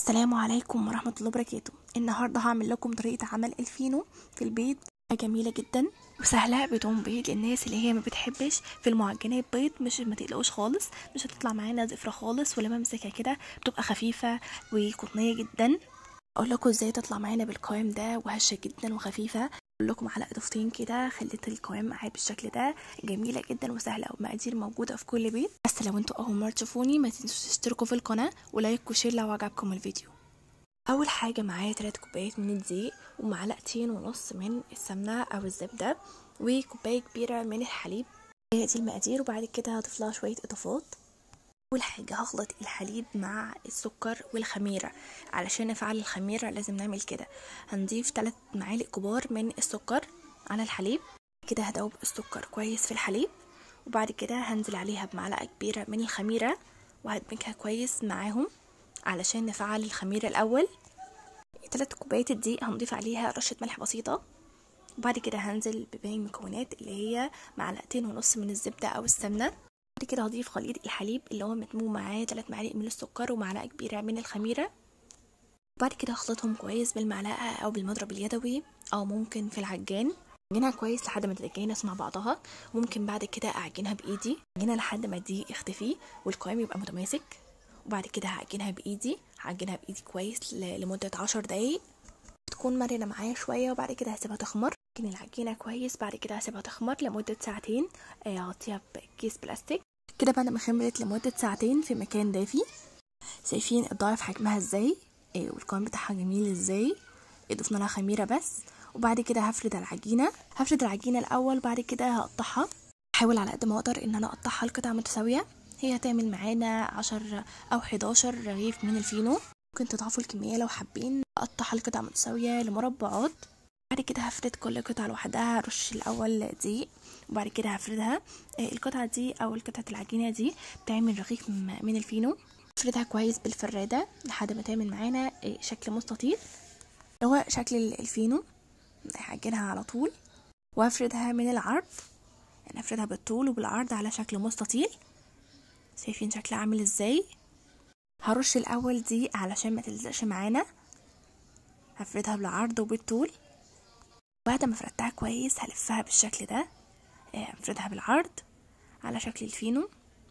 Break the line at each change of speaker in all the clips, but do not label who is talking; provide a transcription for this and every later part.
السلام عليكم ورحمة الله وبركاته النهاردة هعمل لكم طريقة عمل الفينو في البيت جميلة جدا وسهلة بدون بيض للناس اللي هي ما بتحبش في المعجنات بيض مش ما تقلقوش خالص مش هتطلع معانا زفرة خالص ولما امسكها كده بتبقى خفيفة وقطنية جدا اقول لكم ازاي تطلع معانا بالقوام ده وهشة جدا وخفيفة اقول لكم على اضافتين كده خليت القوام معايا بالشكل ده جميله جدا وسهله ومقادير موجوده في كل بيت بس لو انتوا اول مره تشوفوني ما تنسوش تشتركوا في القناه ولايك وشير لو عجبكم الفيديو اول حاجه معايا 3 كوبايات من الدقيق ومعلقتين ونص من السمنه او الزبده وكوبايه كبيره من الحليب هي دي المقادير وبعد كده هضيف لها شويه اضافات اول حاجه هخلط الحليب مع السكر والخميره علشان نفعل الخميره لازم نعمل كده هنضيف 3 معالق كبار من السكر على الحليب كده هدوب السكر كويس في الحليب وبعد كده هنزل عليها بمعلقه كبيره من الخميره وهدمجها كويس معاهم علشان نفعل الخميره الاول 3 كوبايات الدقيق هنضيف عليها رشه ملح بسيطه وبعد كده هنزل بباقي المكونات اللي هي معلقتين ونص من الزبده او السمنه بعد كده هضيف خليط الحليب اللي هو مدموج معاه 3 معالق من السكر ومعلقه كبيره من الخميره وبعد كده هخلطهم كويس بالمعلقه او بالمضرب اليدوي او ممكن في العجان اعجنها كويس لحد ما تتجانس مع بعضها ممكن بعد كده اعجنها بايدي اعجنها لحد ما الدقيق يختفي والقوام يبقى متماسك وبعد كده هعجنها بايدي هعجنها بايدي كويس لمده عشر دقايق تكون مرنه معايا شويه وبعد كده هسيبها تخمر لكن العجينه كويس بعد كده هسيبها تخمر لمده ساعتين اغطيها بكيس بلاستيك كده بعد ما خمرت لمده ساعتين في مكان دافي شايفين الضعف حجمها ازاي إيه والقوام بتاعها جميل ازاي ضفنا لها خميره بس وبعد كده هفرد العجينه هفرد العجينه الاول بعد كده هقطعها احاول على قد ما اقدر ان انا اقطعها لقطع متساويه هي هتعمل معانا عشر او حداشر رغيف من الفينو ممكن تضعفوا الكميه لو حابين اقطعها لقطع متساويه لمربعات بعد كده هفرد كل قطعه لوحدها هرش الاول دقيق وبعد كده هفردها القطعه دي او قطعه العجينه دي بتعمل رغيف من الفينو افردها كويس بالفراده لحد ما تعمل معانا شكل مستطيل اللي هو شكل الفينو هعجنها على طول وافردها من العرض يعني افردها بالطول وبالعرض على شكل مستطيل شايفين شكلها عامل ازاي هرش الاول دي علشان ما تلزقش معانا هفردها بالعرض وبالطول بعد ما فردتها كويس هلفها بالشكل ده افردها بالعرض على شكل الفينو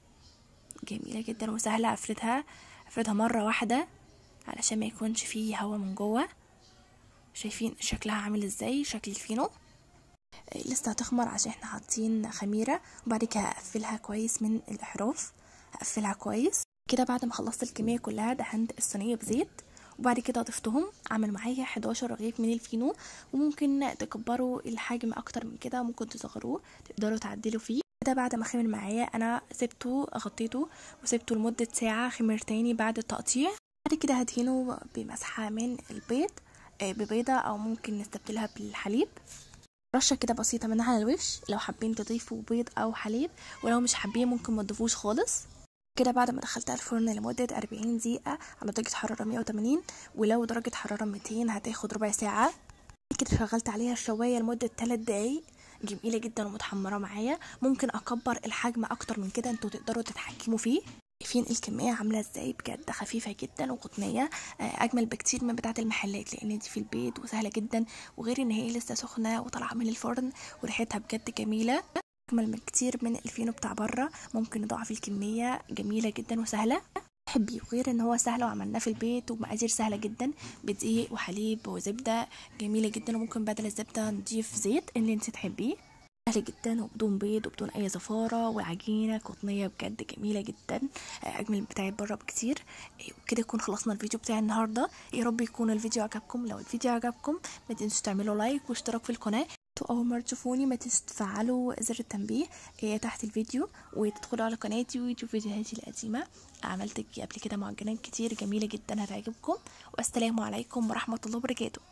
جميلة جدا وسهلة افردها افردها مرة واحدة علشان ما يكونش فيه هوا من جوه شايفين شكلها عامل ازاي شكل الفينو لسه هتخمر عشان احنا حاطين خميره وبعد كده هقفلها كويس من الاحراف هقفلها كويس كده بعد ما خلصت الكميه كلها دهنت الصينيه بزيت وبعد كده ضفتهم عمل معايا 11 رغيف من الفينو وممكن تكبروا الحجم اكتر من كده ممكن تصغروه تقدروا تعدلوا فيه كده بعد ما خمر معايا انا سبته غطيته وسبته لمده ساعه خمر تاني بعد التقطيع بعد كده هدهنه بمسحه من البيض ببيضة أو ممكن نستبدلها بالحليب رشة كده بسيطة منها على الوش لو حابين تضيفوا بيض أو حليب ولو مش حابين ممكن ما تضيفوش خالص كده بعد ما دخلتها الفرن لمدة 40 دقيقة على درجة حرارة 180 ولو درجة حرارة 200 هتاخد ربع ساعة كده شغلت عليها الشواية لمدة 3 دقايق جميلة جدا ومتحمرة معايا ممكن أكبر الحجم أكتر من كده انتوا تقدروا تتحكموا فيه شايفين الكمية عاملة ازاي بجد خفيفة جدا وقطنية أجمل بكتير من بتاعة المحلات لأن دي في البيت وسهلة جدا وغير إن هي لسه سخنة وطالعة من الفرن وريحتها بجد جميلة أجمل من كتير من الفينو بتاع بره ممكن نضاعف الكمية جميلة جدا وسهلة بحبي وغير ان هو سهل وعملناه في البيت ومقادير سهله جدا بدقيق وحليب وزبده جميله جدا وممكن بدل الزبده نضيف زيت اللي انت تحبيه سهل جدا وبدون بيض وبدون اي زفاره وعجينه قطنيه بجد جميله جدا اجمل بتاعت بره بكتير وكده يكون خلصنا الفيديو بتاع النهارده يا رب يكون الفيديو عجبكم لو الفيديو عجبكم ما تنسوش تعملوا لايك واشتراك في القناه اول مره تشوفوني ما تنسوش تفعلوا زر التنبيه تحت الفيديو وتدخلوا على قناتي وتشوفوا فيديوهاتي القديمه عملت قبل كده معجنات كتير جميله جدا هتعجبكم والسلام عليكم ورحمه الله وبركاته